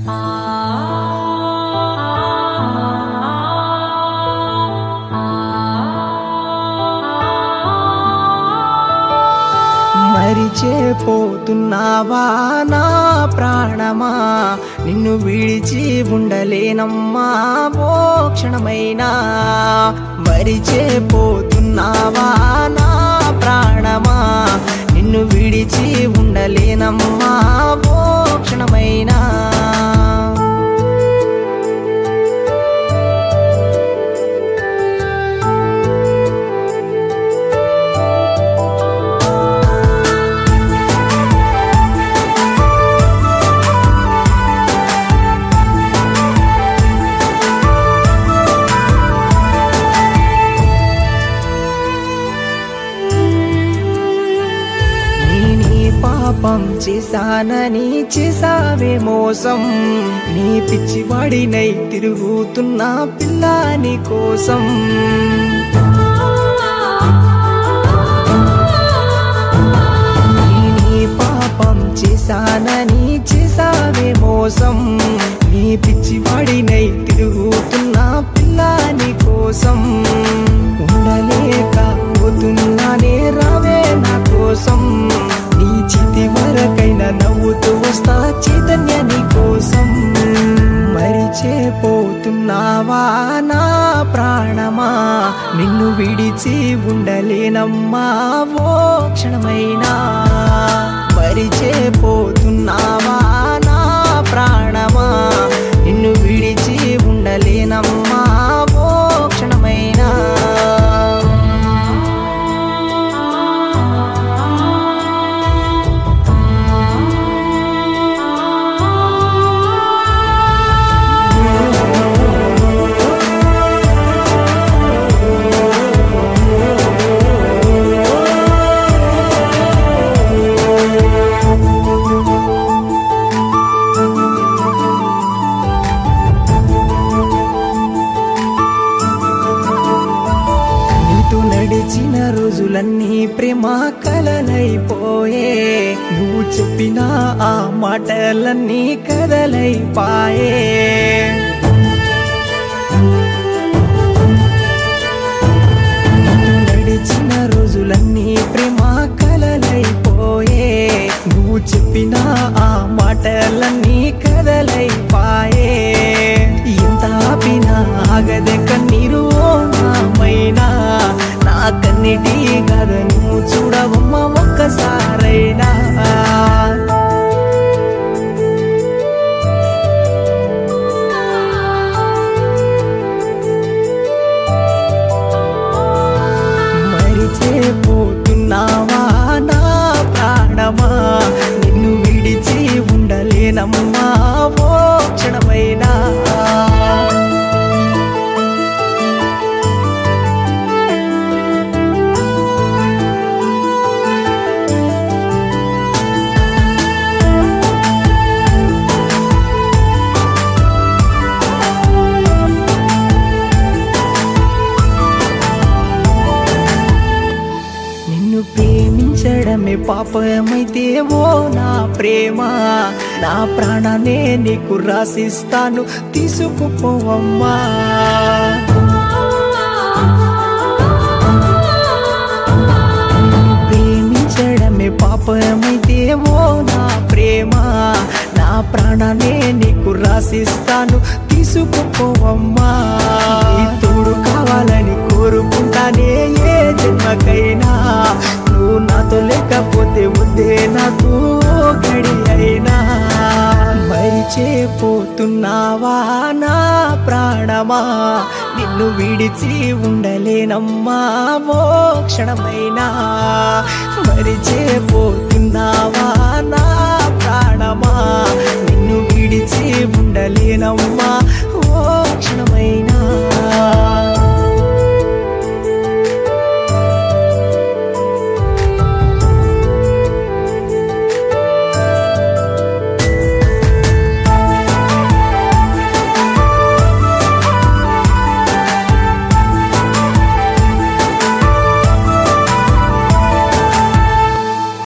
మరిచేపోతున్నావా నా ప్రాణమా నిన్ను విడిచి ఉండలేనమ్మా ఓ క్షణమైనా మరిచేపోతున్నావా నా ప్రాణమా నిన్ను విడిచి ఉండలేనమ్మా ఓ క్షణమైనా నేనీ పాపం చేశానని చేసావే మోసం నీ పిచ్చివాడినై తిరుగుతున్నా పిల్లాని కోసం నేనీ పాపం చేశానని చేసావే మోసం నీ పిచ్చివాడినై తిరుగుతున్నా పిల్లాని కోసం ఉండలేక పోతున్నానే రావే నా కోసం నీ చితి వరకైనా నవ్వుతూ వస్తా చైతన్య నీ కోసం మరిచేపోతున్నావా నా ప్రాణమా నిన్ను విడిచి ఉండలేనమ్మా ఓ క్షణమైనా మరిచేపోతున్నావా నా ప్రాణమా నిన్ను విడిచి ఉండలేనమ్మా ఓ క్షణమైనా నీతో నడిచిన రోజులన్నీ ప్రేమ కలలైపోయే నువ్వు చెప్పిన ఆ మాటలన్నీ కదలైపాయే నీతో నడిచిన రోజులన్నీ ప్రేమ కలలైపోయే నువ్వు చెప్పిన ఆ మాటలన్నీ కదలైపాయే ఎంత ఆపినా ఆగదే కన్నీరు ఓ నామైనా నా కన్నిటి గదను చూడవమ్మ ఒక్కసారైనా మరిచేపోతున్నావా నా ప్రాణమా నిన్ను విడిచి ఉండలేనమ్మా ఓ క్షణమైనా నిన్ను ప్రేమించడమే పాపమైతే ఓ నా ప్రేమ నా ప్రాణానే నీకు రాసిస్తాను తీసుకుపోవమ్మా నిన్ను ప్రేమించడమే పాపమైతే ఓ నా ప్రేమ నా ప్రాణానే నీకు రాసిస్తాను తీసుకుపోవమ్మా నీ తోడు కావాలని కోరుకుంటానే ఏ జన్మకైనా నువ్వు నాతో లేకపోతే వద్దే నాకు ఓ గడి అయినా మరిచేపోతున్నావా నా ప్రాణమా నిన్ను విడిచి ఉండలేనమ్మా ఓ క్షణమైనా మరిచేపోతున్నావా నా